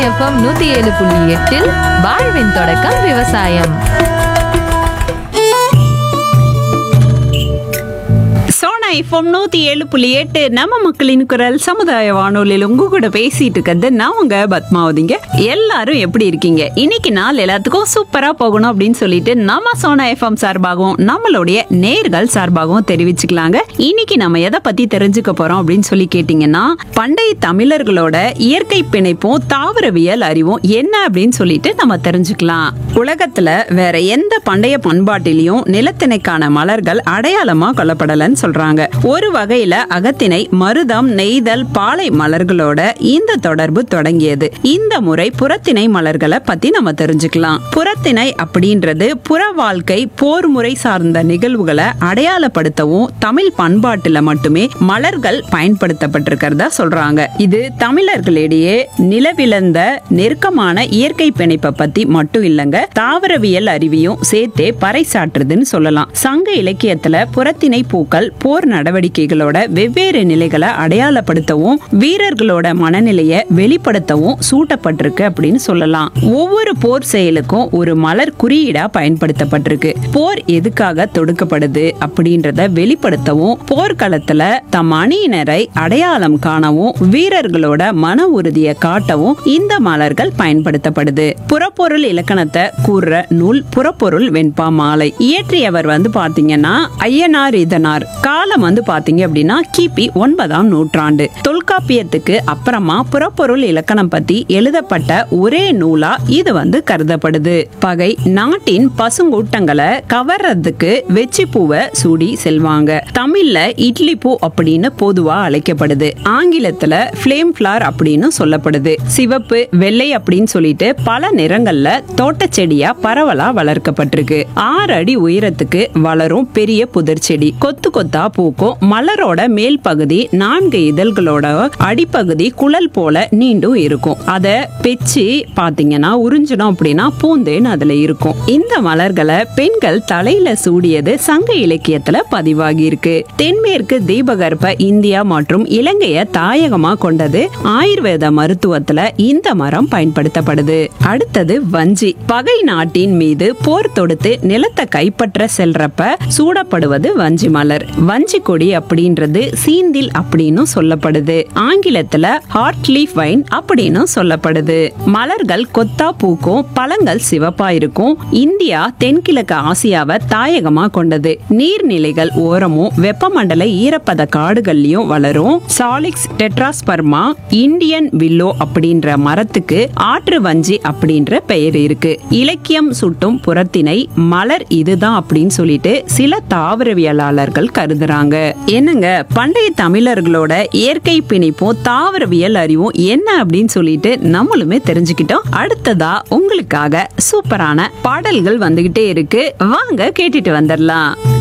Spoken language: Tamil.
எஃப்எம் நூத்தி ஏழு புள்ளி எட்டில் வாழ்வின் தொடக்கம் விவசாயம் சோனா எஃப்எம் நூத்தி ஏழு புள்ளி எட்டு நம்ம மக்களின் குரல் சமுதாய வானொலியில் உங்க கூட பேசிட்டு இருக்கிறது நான் உங்க பத்மாவதிங்க எல்லாரும் எப்படி இருக்கீங்க இன்னைக்கு நாள் எல்லாத்துக்கும் சூப்பரா போகணும் அப்படின்னு சொல்லிட்டு நம்ம சோனா எஃப்எம் சார்பாகவும் நம்மளுடைய நேர்கள் சார்பாகவும் தெரிவிச்சுக்கலாங்க இன்னைக்கு நம்ம எதை பத்தி தெரிஞ்சுக்க போறோம் அப்படின்னு சொல்லி கேட்டீங்கன்னா பண்டைய தமிழர்களோட இயற்கை பிணைப்பும் தாவரவியல் அறிவும் என்ன அப்படின்னு சொல்லிட்டு நம்ம தெரிஞ்சுக்கலாம் உலகத்துல வேற எந்த பண்டைய பண்பாட்டிலையும் நிலத்திணைக்கான மலர்கள் அடையாளமா கொல்லப்படலன்னு சொல்றாங்க ஒரு வகையில அகத்திணை மருதம் நெய்தல் பாலை மலர்களோட இந்த தொடர்பு தொடங்கியது இந்த முறை புறத்திணை மலர்களை பத்தி நம்ம தெரிஞ்சுக்கலாம் புறத்திணை அப்படின்றது புற வாழ்க்கை போர் முறை சார்ந்த நிகழ்வுகளை அடையாளப்படுத்தவும் தமிழ் பண்பாட்டுல மட்டுமே மலர்கள் பயன்படுத்தப்பட்டிருக்கிறதா சொல்றாங்க இது தமிழர்களிடையே நிலவிழந்த நெருக்கமான இயற்கை பிணைப்பை பத்தி மட்டும் இல்லைங்க தாவரவியல் அறிவியும் சேர்த்தே பறைசாற்றுதுன்னு சொல்லலாம் சங்க இலக்கியத்துல புறத்திணை பூக்கள் போர் நடவடிக்கைகளோட வெவ்வேறு நிலைகளை அடையாளப்படுத்தவும் வீரர்களோட மனநிலையை வெளிப்படுத்தவும் சூட்டப்பட்டிருக்கு அப்படின்னு சொல்லலாம் ஒவ்வொரு போர் செயலுக்கும் ஒரு மலர் குறியீடா பயன்படுத்தப்பட்டிருக்கு போர் எதுக்காக தொடுக்கப்படுது அப்படின்றத வெளிப்படுத்தவும் போர்க்களத்துல தம் அணியினரை அடையாளம் காணவும் வீரர்களோட மன உறுதியை காட்டவும் இந்த மலர்கள் பயன்படுத்தப்படுது புறப்பொருள் இலக்கணத்தை கூறுற நூல் புறப்பொருள் வெண்பா மாலை இயற்றியவர் வந்து பாத்தீங்கன்னா ஐயனார் இதனார் காலம் வந்து பாத்தீங்க அப்படின்னா கிபி ஒன்பதாம் நூற்றாண்டு தொல்காப்பியத்துக்கு அப்புறமா புறப்பொருள் இலக்கணம் பத்தி எழுதப்பட்ட ஒரே நூலா இது வந்து கருதப்படுது பகை நாட்டின் பசுங்கூட்டங்களை கவர்றதுக்கு வெச்சி பூவை சூடி செல்வாங்க தமிழ்ல இட்லி பூ அப்படின்னு பொதுவா அழைக்கப்படுது ஆங்கிலத்துல ஃபிளேம் ஃபிளார் அப்படின்னு சொல்லப்படுது சிவப்பு வெள்ளை அப்படின்னு சொல்லிட்டு பல நிறங்கள்ல தோட்ட செடியா பரவலா வளர்க்கப்பட்டிருக்கு ஆறு அடி உயரத்துக்கு வளரும் பெரிய புதர் செடி கொத்து கொத்தா பூக்கும் மலரோட மேல் பகுதி நான்கு இதழ்களோட அடிப்பகுதி குழல் போல நீண்டும் இருக்கும் அத பெச்சு பாத்தீங்கன்னா உறிஞ்சணும் அப்படின்னா பூந்தேன் அதுல இருக்கும் இந்த மலர்களை பெண்கள் தலையில சூடியது சங்க இலக்கியத்துல பதிவாகி இருக்கு தென்மேற்கு தீபகற்ப இந்தியா மற்றும் இலங்கைய தாயகமா கொண்டது ஆயுர்வேத மருத்துவத்துல இந்த மரம் பயன்படுத்தப்படுது அடுத்தது வஞ்சி பகை நாட்டின் மீது போர் தொடுத்து நிலத்தை கைப்பற்ற செல்றப்ப சூடப்படுவது வஞ்சி மலர் வஞ்சி கொடி அப்படின்றது சீந்தில் அப்படின்னு சொல்லப்படுது ஆங்கிலத்துல ஹார்ட் லீஃப் வைன் அப்படின்னு சொல்லப்படுது மலர்கள் கொத்தா பூக்கும் பழங்கள் சிவப்பா இருக்கும் இந்தியா தென்கிழக்கு ஆசியாவை தாயகமா கொண்டது நீர்நிலைகள் ஓரமும் வெப்பமண்டல ஈரப்பத காடுகள்லயும் வளரும் சாலிக்ஸ் டெட்ராஸ்பர்மா இந்தியன் வில்லோ அப்படின்ற மரத்துக்கு ஆற்று வஞ்சி அப்படின்ற பெயர் இருக்கு இலக்கியம் சுட்டும் புறத்திணை மலர் இதுதான் அப்படின்னு சொல்லிட்டு சில தாவரவியலாளர்கள் கருதுறாங்க என்னங்க பண்டைய தமிழர்களோட இயற்கை பிணைப்பும் தாவரவியல் அறிவும் என்ன அப்படின்னு சொல்லிட்டு நம்மளுமே தெரிஞ்சுக்கிட்டோம் அடுத்ததா உங்களுக்காக சூப்பரான பாடல்கள் வந்துகிட்டே இருக்கு வாங்க கேட்டுட்டு வந்துடலாம்